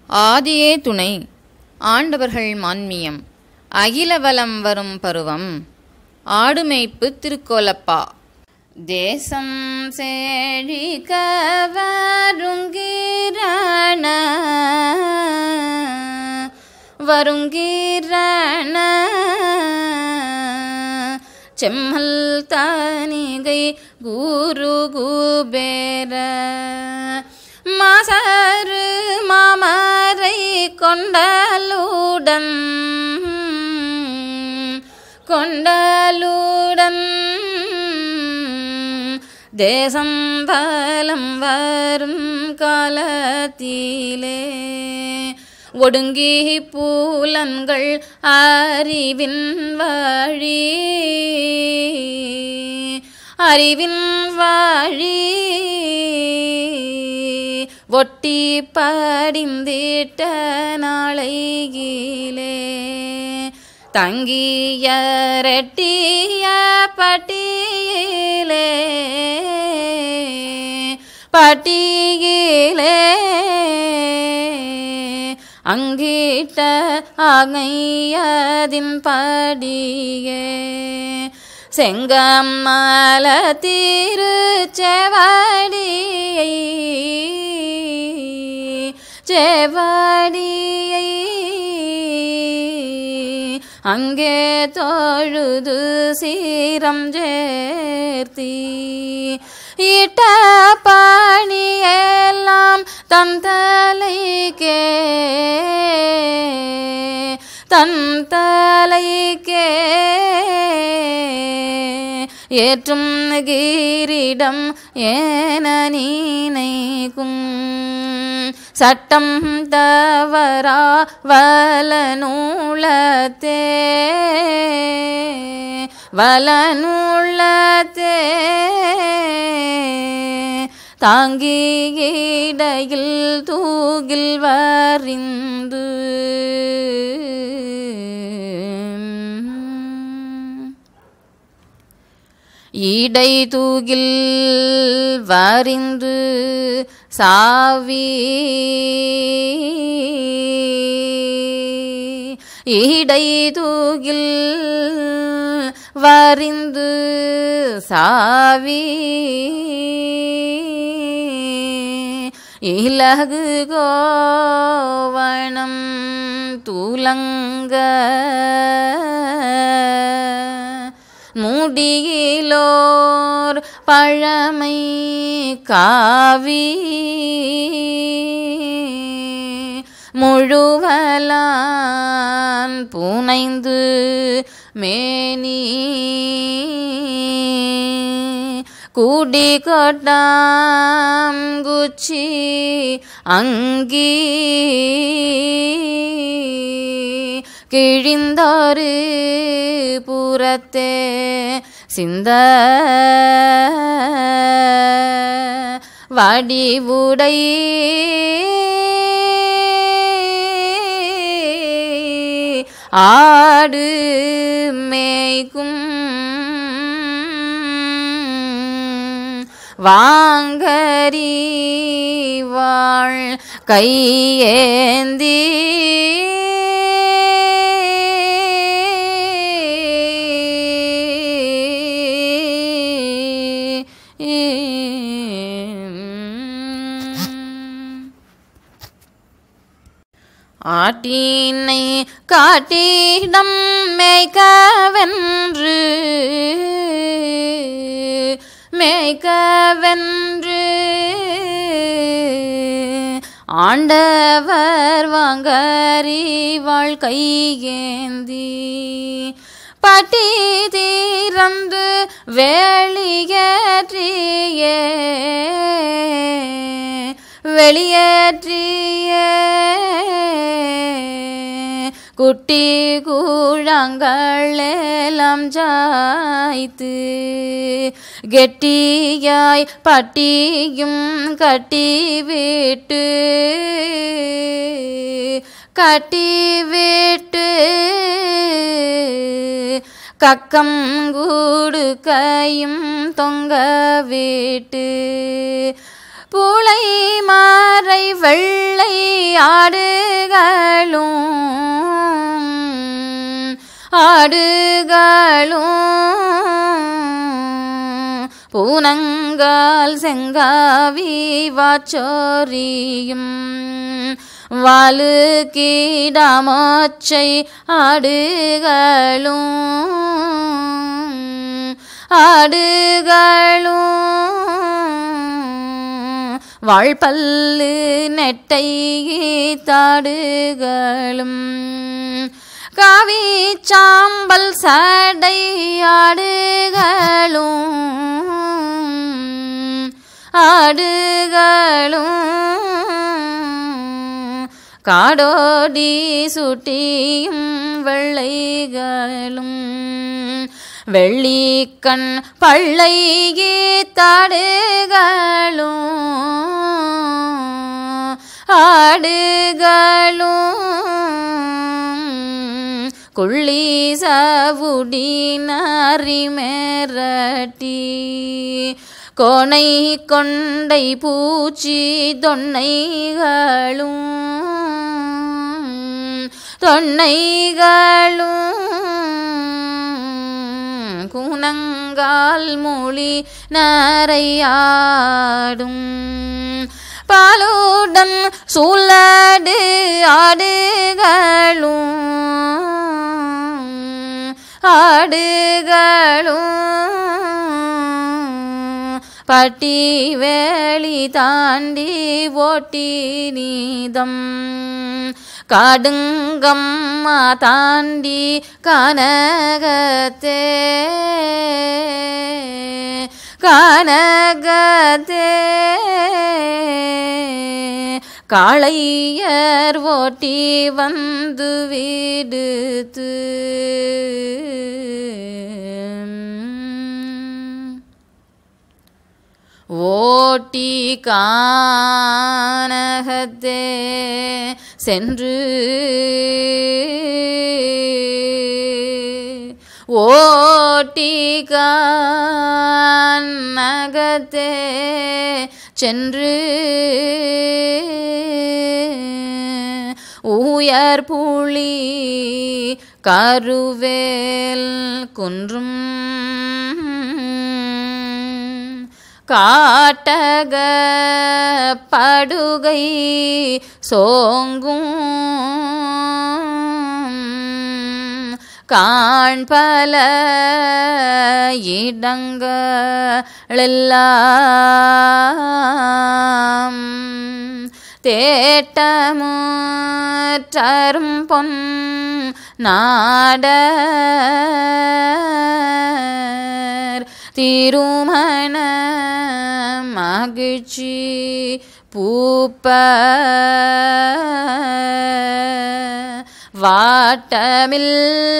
ஆதியே துணை ஆண்டவர்கள் மான்மியம் அகிலவலம் வரும் பருவம் ஆடுமேய்ப்பு திருக்கோலப்பா தேசம் செழிக்க வருங்கிரண வருங்கிரண செம்மல் தானிகை குரு குபேர மாசரு மாமரை கொண்டலுடன் கொண்டலுடன் தேசம் பலம் வரும் காலத்திலே ஒடுங்கி பூலன்கள் அறிவின் வழி அறிவின் வழி ஒட்டி படிந்திட்ட நாளையிலே தங்கிய ரெட்டிய பட்டியிலே பட்டியிலே அங்கிட்ட அகையதின் படியே செங்கம்மல திருச்செவடியை செவடியை அங்கே தொழுது சீரம் சேர்த்தி இட்ட பணியெல்லாம் தன் தலைக்கே தன் தலைக்கே ஏற்றும் கிரீடம் ஏன நீனைக்கும் சட்டம் தவறா வல நூலத்தே வல நூலத்தே தாங்கி இடையில் தூகில் வரிந்து இடை தூகில் வரிந்து சாவி இடை தூகில் வரிந்து சாவி இலகு கோவணம் தூலங்க முடியிலோர் பழமை காவி முழுவலான் புனைந்து மேனி கூடி கொட்டாம் குச்சி அங்கி கிழிந்தொரு புறத்தே சிந்த வடிவுடை ஆடு மேய்க்கும் வாங்கரி வாழ் கையேந்தி ஆட்டினை காட்டிடம் மேய்க்கவென்று மேய்க்கவென்று ஆண்டவர் வாங்கரி வாழ்க்கை ஏந்தி பட்டி தீரந்து வெளியேற்றியே வெளியேற்றியே குட்டி கூழாங்கள் எல்லாம் ஜாய்த்து கெட்டியாய் பட்டியும் கட்டி விட்டு கட்டி விட்டு கக்கம் கூடு கையும் தொங்க விட்டு புலை மாறை வெள்ளை ஆடுகளும் ஆடுகளும் பூனங்கால் செங்காவி வாச்சோரியும் வாலு கீடாமோச்சை ஆடுகளும் ஆடுகளும் வாழ்பல்லு நெட்டை தாடுகளும் காவி சாம்பல் சடை ஆடுகளும் ஆடுகளும் காடோடி சுட்டியும் வெள்ளைகளும் வெள்ளிக்கண் பள்ளை தாடுகளும் ஆடுகளும் குள்ளி சவுடி நரிமேரட்டி கோணை கொண்டை பூச்சி தொன்னைகளும் தொன்னைகளும் குணங்கால் மொழி நரையாடும் பாலுடன் சூழடு ஆடுகளும் ஆடுகளும் பட்டி வேலி தாண்டி ஓட்டி நீதம் காடுங்கம்மா தாண்டி கனகத்தே கனகத்தே காளையர் ஓட்டி வந்து விடுத்து ஓட்டி கானகத்தே சென்று ஓட்டி கானகத்தே சென்று உயர் புலி கருவேல் குன்றும் காட்டக படுகை சோங்கும் காண்பல இடங்களெல்லாம் தேட்டமுற்றரும் பொன் நாடர் திருமண மகிழ்ச்சி பூப்ப வாட்டமில்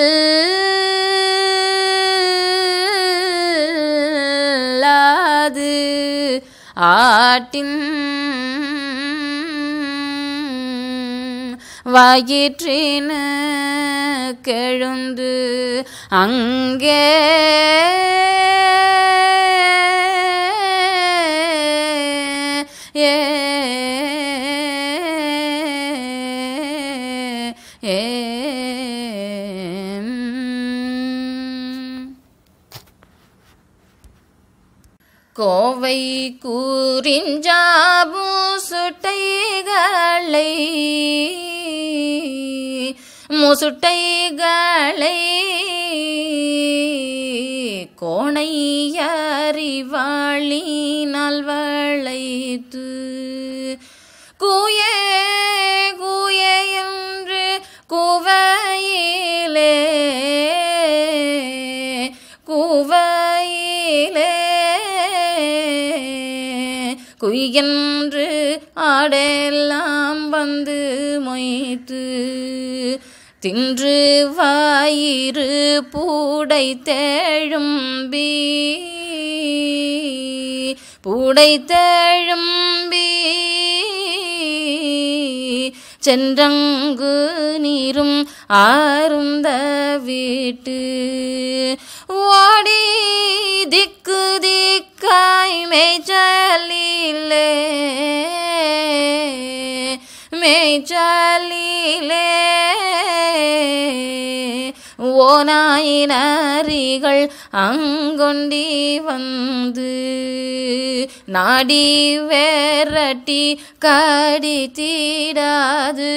லாது ஆட்டின் வயிற்றின கெழுந்து அங்கே ஏ ஏ கோவை கூறிஞ்சாபு சுட்டைகளை முசுட்டைகளை கோணையறிவாளினால் வளைத்து கூயே கூயே என்று குவையிலே குவையிலே குய்யென்று ஆடெல்லாம் வந்து மொய்த்து தின்று வாயிறு பூடை தேழும்பி பூடை தேழும்பி சென்றங்கு நீரும் ஆருந்த வீட்டு ஓடி திக்கு திக்காய் மேய்ச்சலிலே மேய்ச்சலிலே ஓனாயினரிகள் அங்கொண்டி வந்து நாடி வேரட்டி கடித்திடாது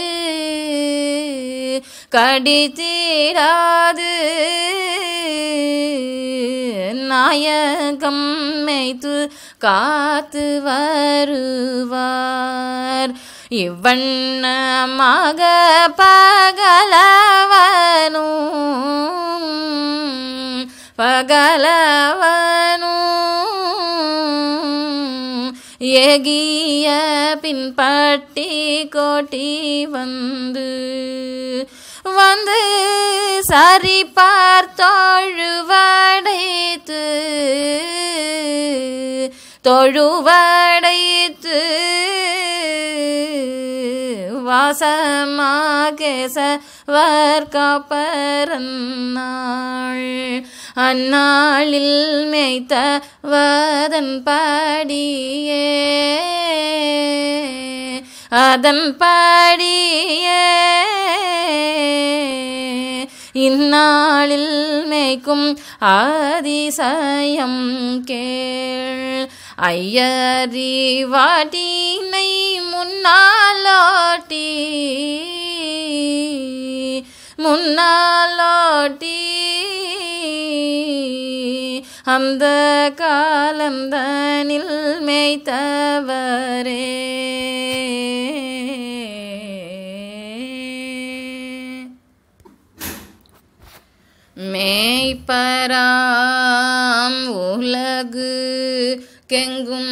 கடித்திடாது நாயகம் மேய்த்து காத்து வருவார் இவ்வண்ணமாக பகலவனும் பகலவனும் ஏகிய பின்பட்டி கோட்டி வந்து வந்து சரி பார்த்தொழுவடைத்து தொழுவடைத்து வாசமாகேசவர் காப்பரன்னாள் அந்நாளில் மேய்த்த வதன் படியே அதன் படியே இந்நாளில் மேய்க்கும் அதிசயம் கேள் ஐயரி வாட்டினை முன்னாலோட்டி முன்னாலோட்டி அந்த காலந்தனில் மேய்த்தவரே மேய்ப்பராம் உலகு கெங்கும்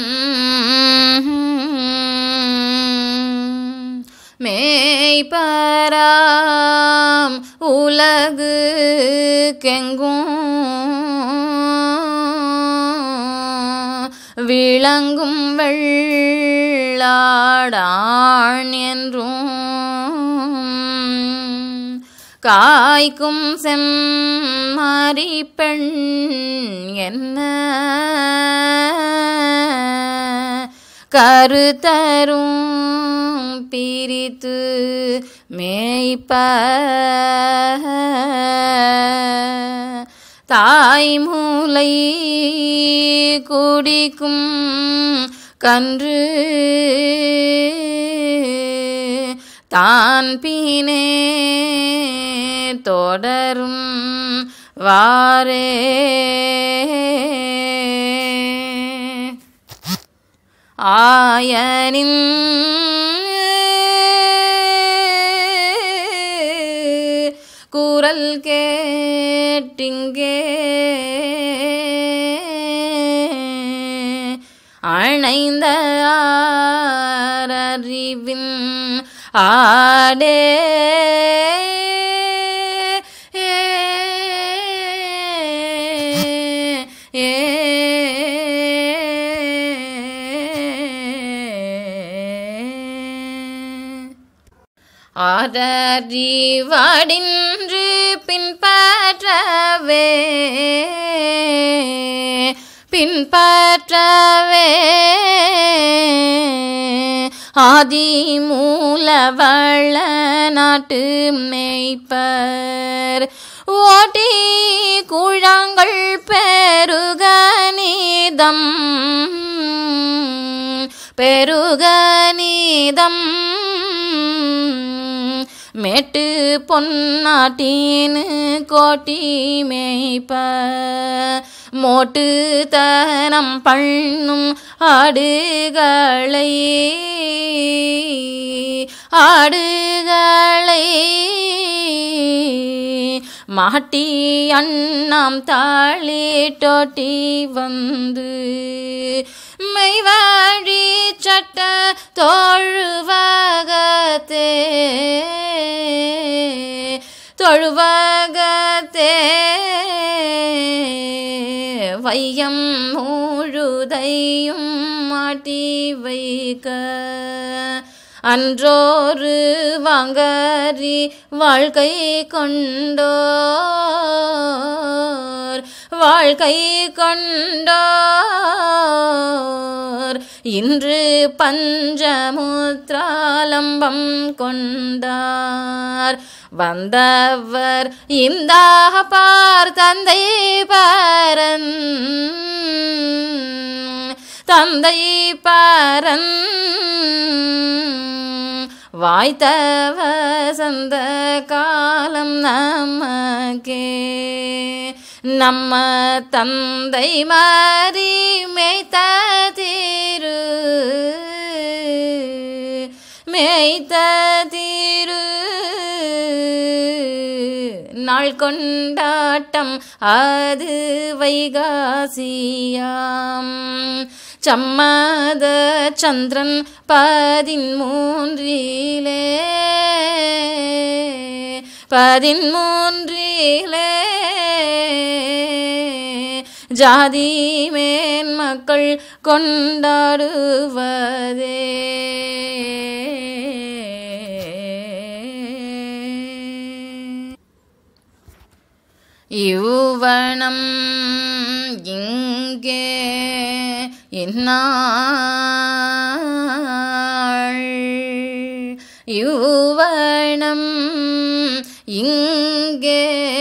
மேய்ப்பராம் உலகு கெங்கும் விளங்கும் வெள்ளாடான் என்றும் காய்க்கும் செம்மறி பெண் என்ன கருத்தரும் பிரித்து மேய்ப்ப தாய்மூலை குடிக்கும் கன்று தான் பினே தொடரும் வாரே ஆயனின் குரல் கேட்டிங்கே அணைந்த அறிவின் ஆடே ஆரறிவாடின்று பின்பற்றவே பின்பற்றவே ஆதி மூலவள நாட்டு மேய்ப்பர் ஓட்டி குழாங்கள் பெருக நீதம் பெருக நீதம் மேட்டு பொன்னாட்டின்னு கோட்டி மேய்ப்ப மோட்டு தனம் பண்ணும் ஆடுகளை ஆடுகளை மாட்டி அண்ணாம் தாளிட்டோட்டி வந்து மெய்வாழி சட்ட தொழுவகத்தே தொழுவகத்தே வையம் முழுதையும் மாட்டி வைக்க அன்றோரு வாங்கரி வாழ்க்கை கொண்டோர் வாழ்க்கை கொண்டோர் இன்று பஞ்சமுத்ராலம்பம் கொண்டார் வந்தவர் இந்த பார் தந்தை பரன் தந்தை பரன் வாய்த்தவ சந்த காலம் நமக்கே நம்ம தந்தை மாறி மேய்த்த தீரு மேய்த்த தீரு நாள் கொண்டாட்டம் அது வைகாசியாம் சம்மத சந்திரன் பதிமூன்றிலே பதிமூன்றிலே ஜாதி மேன் மக்கள் கொண்டாடுவதே யுவனம் இங்கே இந்நாள் யுவனம் இங்கே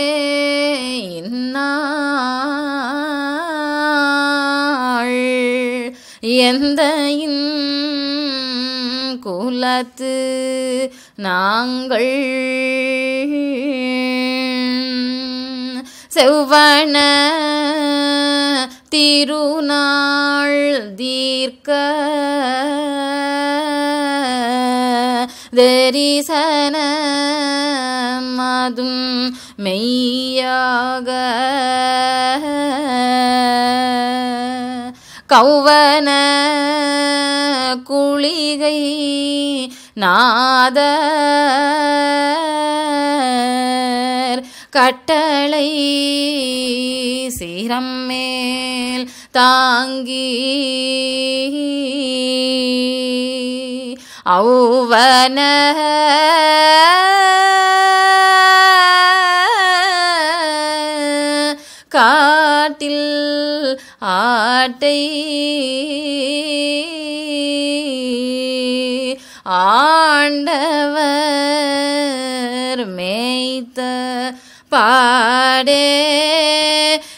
இந்நாள் எந்த குலத்து நாங்கள் செவ்வன திருநாள் தீர்க்க தரிசன மதும் மெய்யாக கௌவன குளிகை நாதர் கட்டளை சீரம் மேல் தாங்கி ஔவன காட்டில் ஆட்டை ஆண்டவர் மேய்த்த பாடே